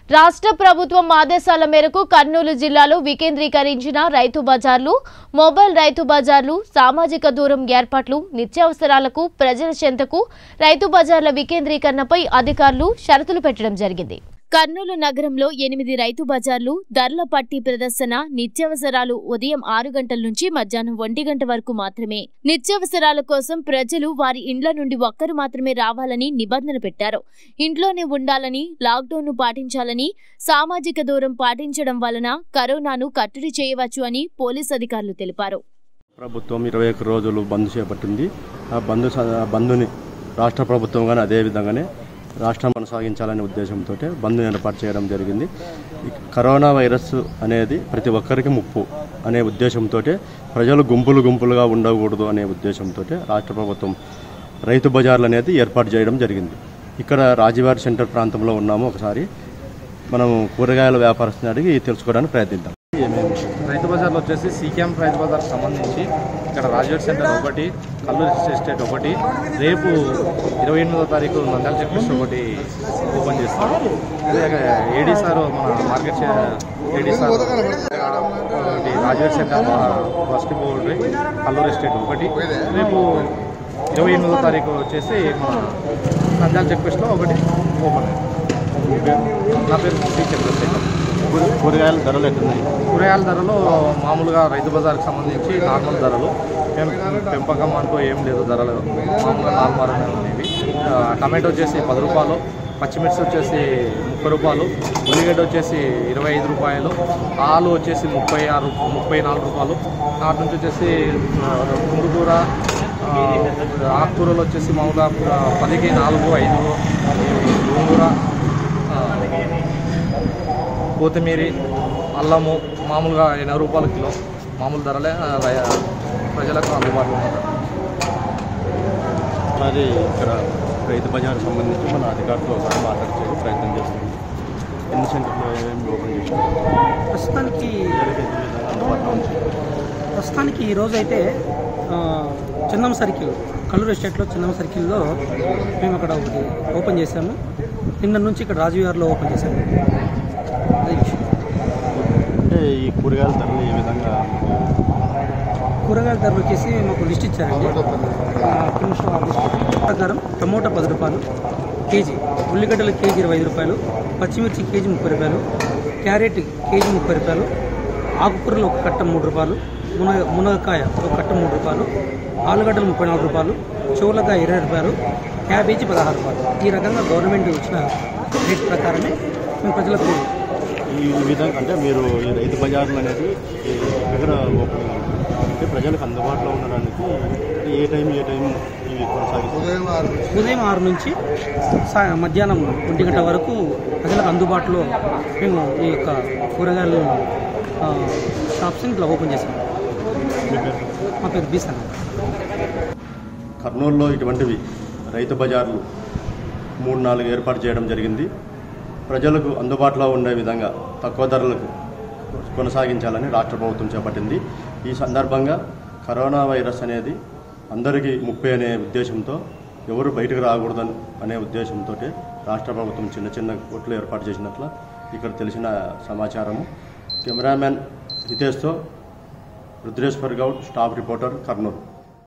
రాష్ట్ర ప్రభుత్వం ఆదేశాల మేరకు కర్నూలు జిల్లాలో వికేంద్రీకరించిన రైతు బజార్లు మొబైల్ రైతు బజార్లు సామాజిక దూరం ఏర్పాట్లు నిత్యావసరాలకు ప్రజల చెంతకు రైతు బజార్ల వికేంద్రీకరణపై అధికారులు షరతులు పెట్టడం జరిగింది కర్నూలు నగరంలో ఎనిమిది రైతు బజార్లు ధరల పట్టీ ప్రదర్శన నిత్యావసరాలు ఉదయం ఆరు గంటల నుంచి మధ్యాహ్నం ఒంటి గంట వరకు మాత్రమే నిత్యావసరాల కోసం ప్రజలు వారి ఇండ్ల నుండి ఒక్కరు మాత్రమే రావాలని నిబంధన పెట్టారు ఇంట్లోనే ఉండాలని లాక్డౌన్ ను పాటించాలని సామాజిక దూరం పాటించడం వలన కరోనాను కట్టడి చేయవచ్చు అని పోలీస్ అధికారులు తెలిపారు ప్రభుత్వం ఇరవై ఒక్క రోజులు బంద్ చేపట్టింది ఆ బంద్ స- ఆ బంద్ని రాష్ట్ర ప్రభుత్వం కానీ అదే విధంగానే రాష్ట్రం కొనసాగించాలనే ఉద్దేశంతో బంద్ ఏర్పాటు చేయడం జరిగింది ఈ కరోనా వైరస్ అనేది ప్రతి ఒక్కరికి ముప్పు అనే ఉద్దేశంతో ప్రజలు గుంపులు గుంపులుగా ఉండకూడదు అనే ఉద్దేశంతో రాష్ట్ర ప్రభుత్వం రైతు బజార్లు అనేది ఏర్పాటు చేయడం జరిగింది ఇక్కడ రాజీవారి సెంటర్ ప్రాంతంలో ఉన్నాము ఒకసారి మనం కూరగాయల వ్యాపారస్తుని అడిగి తెలుసుకోవడానికి ప్రయత్నిద్దాం ఏమేమి రైతు బజార్లో వచ్చేసి సీ క్యాంప్ రైతు బజార్ సంబంధించి ఇక్కడ రాజవేట్ సెంటర్ ఒకటి కల్లూరు ఎస్టేట్ ఒకటి రేపు ఇరవై ఎనిమిదో తారీఖు నంద్యాల చెక్ పోస్ట్ ఒకటి ఓపెన్ చేస్తాం అదే ఏడీ సార్ మన మార్కెట్ ఏడీ సార్ ఒకటి రాజవేట్ సెంటర్ ఫస్ట్ ఒకటి కల్లూరు ఎస్టేట్ ఒకటి రేపు ఇరవై ఎనిమిదో తారీఖు వచ్చేసి మన నంద్యాల చెక్ పోస్ట్లో ఒకటి ఓపెన్ నా పేరు శ్రీ చంద్రశేఖర్ కూర- కూరగాయల ధరలు ఎట్లున్నాయి కూరగాయల ధరలు మామూలుగా రైతు బజార్కి సంబంధించి నార్మల్ ధరలు ఏం పెంపకం అంటూ ఏం లేదు ధరలు మామూలుగా నార్మల్గానే ఉండేవి ఆ, టమాటో వచ్చేసి పది రూపాయలు పచ్చిమిర్చి వచ్చేసి ముప్పై రూపాయలు ఉల్లిగడ్డ వచ్చేసి ఇరవై ఐదు రూపాయలు ఆలు వచ్చేసి ముప్పై ఆరు ముప్పై నాలుగు రూపాయలు నాటి నుంచి వచ్చేసి ఆ, కుందుకూర ఆ, ఆకుకూరలు వచ్చేసి మామూలుగా ఆకుకూర పదికి నాలుగు ఐదు గోంగూర ఆ, కొత్తిమీర అల్లము మామూలుగా ఎనభై రూపాయల కిలో మామూలు ధరలే ఆ, రై- ప్రజలకు అందుబాటులో ఉంటుంది మరి ఇక్కడ రైతు బజార్ సంబంధించి మన అధికారులతో ఒకసారి మాట్లాడించే ప్రయత్నం చేస్తున్నాం ఎన్ని సెంటర్లు ఏమేమి ఓపెన్ చేసినాం ప్రస్తుతానికి ప్రజలకు ఎంత విధంగా అందుబాటులో ఉంది ప్రస్తుతానికి ఈరోజు అయితే ఆ, చందం సర్కిల్ కల్లూరు ఎస్టేట్లో చందం సర్కిల్లో మేము అక్కడ ఒకటి ఓపెన్ చేశాము నిన్న నుంచి ఇక్కడ రాజువారిలో ఓపెన్ చేశాము అది విషయం. అంటే ఈ కూరగాయల ధరలు ఏ విధంగా కూరగాయల ధరలు వచ్చేసి మాకు లిస్ట్ ఇచ్చారండి ఆ, ఒక్క నిమిషం ఆ లిస్ట్ ప్రకారం టమోటా పది రూపాయలు కేజీ ఉల్లిగడ్డలు కేజీ ఇరవై ఐదు రూపాయలు పచ్చిమిర్చి కేజీ ముప్పై రూపాయలు క్యారెట్ కేజీ ముప్పై రూపాయలు ఆకుకూరలు ఒక కట్ట మూడు రూపాయలు మునగ మునగకాయ ఒక కట్ట మూడు రూపాయలు ఆలుగడ్డలు ముప్పై నాలుగు రూపాయలు చోలకాయ ఇరవై రూపాయలు క్యాబేజీ పదహారు రూపాయలు ఈ రకంగా గవర్నమెంట్ ఇచ్చిన రేట్ ప్రకారమే మేము ప్రజలకు ఈ విధంగా అంటే మీరు ఈ రైతు బజార్లు అనేది ఈ దగ్గర ఓపెన్ అంటే ప్రజలకు అందుబాటులో ఉండడానికి ఏ టైం ఏ టైం ఇవి కొనసాగిస్తారు ఉదయం ఆరు నుంచి సా మధ్యాహ్నం ఒంటి గంట వరకు ప్రజలకు అందుబాటులో మేము ఈ యొక్క కూరగాయలు ఆ, షాప్స్ని ఇట్లా ఓపెన్ చేసాం మీ పేరు మా పేరు బీసన్ కర్నూలులో ఇటువంటివి రైతు బజార్లు మూడు నాలుగు ఏర్పాటు చేయడం జరిగింది ప్రజలకు అందుబాటులో ఉండే విధంగా తక్కువ ధరలకు కొనసాగించాలని రాష్ట్ర ప్రభుత్వం చేపట్టింది ఈ సందర్భంగా కరోనా వైరస్ అనేది అందరికీ ముప్పై అనే ఉద్దేశంతో ఎవరు బయటకు రాకూడదని అనే ఉద్దేశంతో రాష్ట్ర ప్రభుత్వం చిన్న చిన్న కొట్లు ఏర్పాటు చేసినట్లు ఇక్కడ తెలిసిన సమాచారము కెమెరామ్యాన్ హితేష్తో రుద్రేశ్వర్ గౌడ్ స్టాఫ్ రిపోర్టర్ కర్నూలు